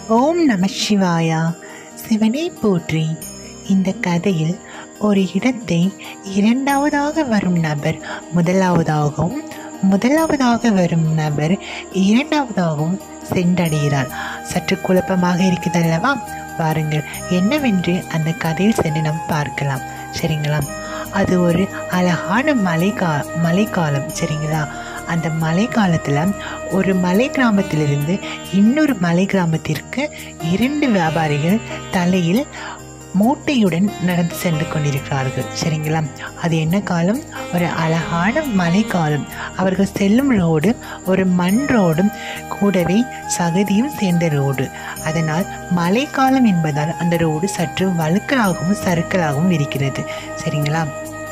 ஓம் நம சிவாயா சிவனை போற்றி இந்த கதையில் ஒரு இடத்தை இரண்டாவதாக வரும் நபர் முதலாவதாகவும் முதலாவதாக வரும் நபர் இரண்டாவதாகவும் சென்றடைகிறார் சற்று குழப்பமாக இருக்கிறதல்லவா வாருங்கள் என்னவென்று அந்த கதையில் சென்று நாம் பார்க்கலாம் சரிங்களா அது ஒரு அழகான மழை கா மழைக்காலம் சரிங்களா அந்த மழை காலத்தில் ஒரு மலை கிராமத்திலிருந்து இன்னொரு மலை கிராமத்திற்கு இரண்டு வியாபாரிகள் தலையில் மூட்டையுடன் நடந்து சென்று கொண்டிருக்கிறார்கள் சரிங்களா அது என்ன காலம் ஒரு அழகான மழைக்காலம் அவர்கள் செல்லும் ரோடு ஒரு மண் ரோடும் கூடவே சகதியும் சேர்ந்த ரோடு அதனால் மழைக்காலம் என்பதால் அந்த ரோடு சற்று வழுக்கலாகவும் சறுக்கலாகவும் இருக்கிறது சரிங்களா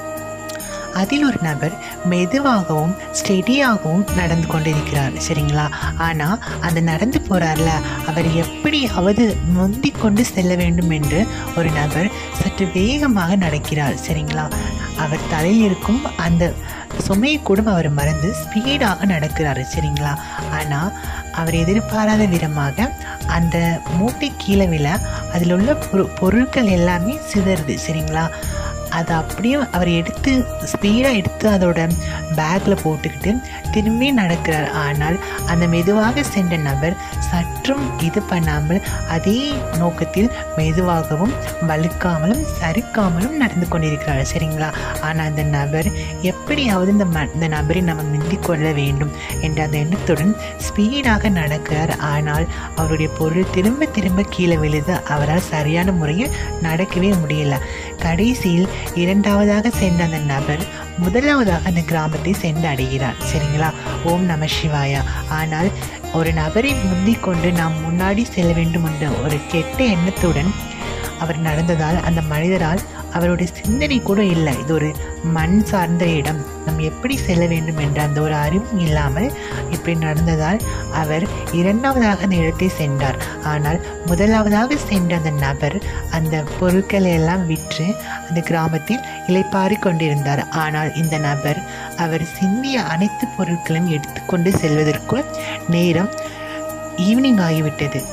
அதில் ஒரு நபர் மெதுவாகவும் ஸ்டெடியாகவும் நடந்து கொண்டிருக்கிறார் சரிங்களா ஆனால் அந்த நடந்து போகிறார்ல அவர் எப்படியாவது முந்தி கொண்டு செல்ல வேண்டும் என்று ஒரு நபர் சற்று வேகமாக நடக்கிறார் சரிங்களா அவர் தலையில் இருக்கும் அந்த சுமையை கூட அவர் மறந்து ஸ்பீடாக நடக்கிறாரு சரிங்களா ஆனால் அவர் எதிர்பாராத விதமாக அந்த மூட்டை கீழே விழ அதில் உள்ள பொரு பொருட்கள் எல்லாமே சிதறுது சரிங்களா அதை அப்படியே அவர் எடுத்து ஸ்பீடாக எடுத்து அதோட பேக்கில் போட்டுக்கிட்டு திரும்பி நடக்கிறார் ஆனால் அந்த மெதுவாக சென்ற நபர் சற்றும் இது பண்ணாமல் அதே நோக்கத்தில் மெதுவாகவும் வழுக்காமலும் சறுக்காமலும் நடந்து கொண்டிருக்கிறார் சரிங்களா ஆனால் அந்த நபர் எப்படியாவது இந்த ம இந்த நபரை நம்ம முந்திக் கொள்ள வேண்டும் என்ற அந்த எண்ணத்துடன் ஸ்பீடாக நடக்கிறார் ஆனால் அவருடைய பொருள் திரும்ப திரும்ப கீழே விழுது அவரால் சரியான முறையில் நடக்கவே முடியல கடைசியில் இரண்டாவதாக சென்ற அந்த நபர் முதலாவதாக அந்த கிராமத்தை சென்று அடைகிறார் சரிங்களா ஓம் நம சிவாயா ஆனால் ஒரு நபரை முந்திக் கொண்டு நாம் முன்னாடி செல்ல வேண்டும் என்ற ஒரு கெட்ட எண்ணத்துடன் அவர் நடந்ததால் அந்த மனிதரால் அவருடைய சிந்தனை கூட இல்லை இது ஒரு மண் சார்ந்த இடம் நம்ம எப்படி செல்ல வேண்டும் என்ற அந்த ஒரு அறிவும் இல்லாமல் இப்படி நடந்ததால் அவர் இரண்டாவதாக அந்த இடத்தை சென்றார் ஆனால் முதலாவதாக சென்ற அந்த நபர் அந்த பொருட்களை எல்லாம் விற்று அந்த கிராமத்தில் இலைப்பாரி கொண்டிருந்தார் ஆனால் இந்த நபர் அவர் சிந்திய அனைத்து பொருட்களையும் எடுத்துக்கொண்டு செல்வதற்குள் நேரம் ஈவினிங் ஆகிவிட்டது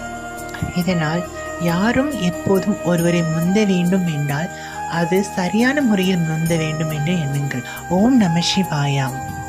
இதனால் யாரும் எப்போதும் ஒருவரை முந்த வேண்டும் என்றால் அது சரியான முறையில் முந்த வேண்டும் என்று எண்ணுங்கள் ஓம் நம சிவாயாம்